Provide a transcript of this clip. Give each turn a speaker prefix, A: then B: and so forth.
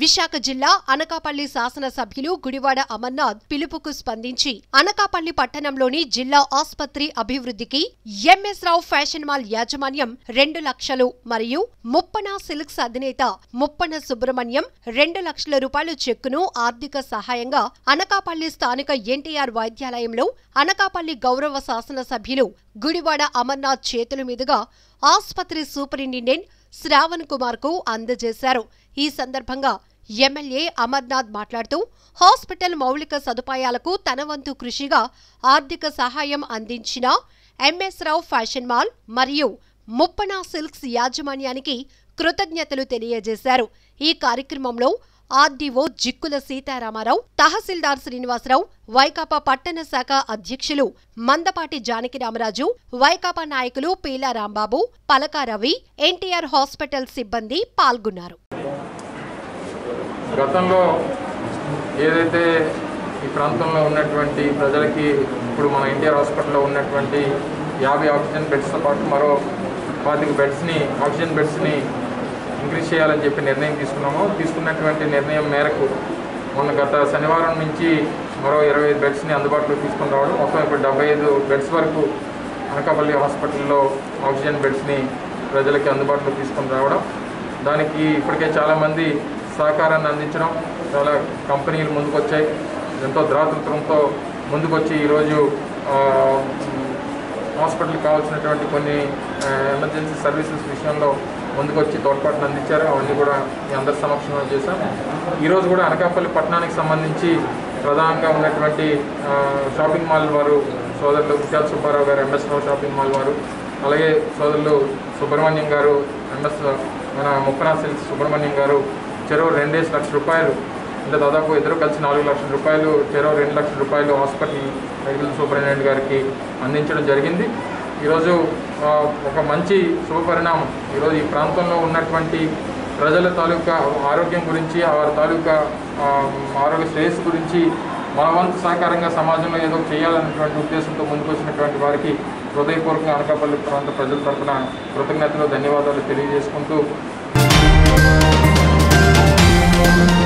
A: విశాఖ జిల్లా అనకాపల్లి శాసనసభ్యులు గుడివాడ అమర్నాథ్ పిలుపుకు స్పందించి అనకాపల్లి పట్టణంలోని జిల్లా ఆసుపత్రి అభివృద్ధికి ఎంఎస్ రావు ఫ్యాషన్ మాల్ యాజమాన్యం రెండు లక్షలు మరియు ముప్పన సిల్క్స్ అధినేత ముప్పన సుబ్రహ్మణ్యం రెండు లక్షల రూపాయల చెక్కును ఆర్థిక సహాయంగా అనకాపల్లి స్థానిక ఎన్టీఆర్ వైద్యాలయంలో అనకాపల్లి గౌరవ శాసనసభ్యులు గుడివాడ అమర్నాథ్ చేతుల మీదుగా ఆసుపత్రి సూపరింటెండెంట్ శ్రావణ్ కుమార్ కు అందజేశారు ఈ సందర్భంగా ఎమ్మెల్యే అమర్నాథ్ మాట్లాడుతూ హాస్పిటల్ మౌలిక సదుపాయాలకు తన వంతు కృషిగా ఆర్థిక సహాయం అందించిన ఎంఎస్ రావు ఫ్యాషన్ మాల్ మరియు ముప్పన సిల్క్స్ యాజమాన్యానికి కృతజ్ఞతలు తెలియజేశారు ఈ కార్యక్రమంలో ఆర్డీఓ జిక్కుల సీతారామారావు తహసీల్దార్ శ్రీనివాసరావు వైకాపా పట్టణ శాఖ అధ్యక్షులు మందపాటి జానకి రామరాజు వైకాపా నాయకులు పీలా రాంబాబు పలకా రవి ఎన్టీఆర్ హాస్పిటల్ సిబ్బంది పాల్గొన్నారు
B: గతంలో ఏదైతే ఈ ప్రాంతంలో ఉన్నటువంటి ప్రజలకి ఇప్పుడు మన ఎన్టీఆర్ హాస్పిటల్లో ఉన్నటువంటి యాభై ఆక్సిజన్ బెడ్స్తో పాటు మరో పాతిక బెడ్స్ని ఆక్సిజన్ బెడ్స్ని ఇంక్రీజ్ చేయాలని చెప్పి నిర్ణయం తీసుకున్నాము తీసుకున్నటువంటి నిర్ణయం మేరకు మొన్న గత శనివారం నుంచి మరో ఇరవై ఐదు బెడ్స్ని అందుబాటులో తీసుకుని రావడం మొత్తం ఇప్పుడు డెబ్బై ఐదు బెడ్స్ వరకు అనకాపల్లి హాస్పిటల్లో ఆక్సిజన్ బెడ్స్ని ప్రజలకి అందుబాటులో తీసుకొని రావడం దానికి ఇప్పటికే చాలామంది సహకారాన్ని అందించడం చాలా కంపెనీలు ముందుకొచ్చాయి ఎంతో ద్రాతృత్వంతో ముందుకొచ్చి ఈరోజు ఆ, హాస్పిటల్కి కావాల్సినటువంటి కొన్ని ఆ, ఎమర్జెన్సీ సర్వీసెస్ విషయంలో ముందుకొచ్చి తోడ్పాటును అందించారు అవన్నీ కూడా మీ అందరి సమక్షంలో చేశాం ఈరోజు కూడా అనకాపల్లి పట్టణానికి సంబంధించి ప్రధానంగా ఉన్నటువంటి ఆ, షాపింగ్ మాల్ వారు సోదరులు ముత్యాల సుబ్బారావు గారు ఎంఎస్ రావు షాపింగ్ మాల్ వారు అలాగే సోదరులు సుబ్రహ్మణ్యం గారు ఎంఎస్ మన ముప్పనా సిల్క్స్ సుబ్రహ్మణ్యం గారు చెరువు రెండేసి లక్షల రూపాయలు అంటే దాదాపు ఇద్దరు కలిసి నాలుగు లక్షల రూపాయలు చెరో రెండు లక్షల రూపాయలు హాస్పిటల్ మెడికల్ సూపరింటెండెంట్ గారికి అందించడం జరిగింది ఈరోజు ఆ, ఒక మంచి శుభపరిణామం ఈరోజు ఈ ప్రాంతంలో ఉన్నటువంటి ప్రజల తాలూకా ఆరోగ్యం గురించి వారి తాలూకా ఆ, ఆరోగ్య శ్రేయస్సు గురించి మన వంతు సహకారంగా సమాజంలో ఏదో చేయాలన్నటువంటి ఉద్దేశంతో ముందుకు వచ్చినటువంటి వారికి హృదయపూర్వకంగా అనకాపల్లి ప్రాంత ప్రజల తరపున కృతజ్ఞతలు ధన్యవాదాలు తెలియజేసుకుంటూ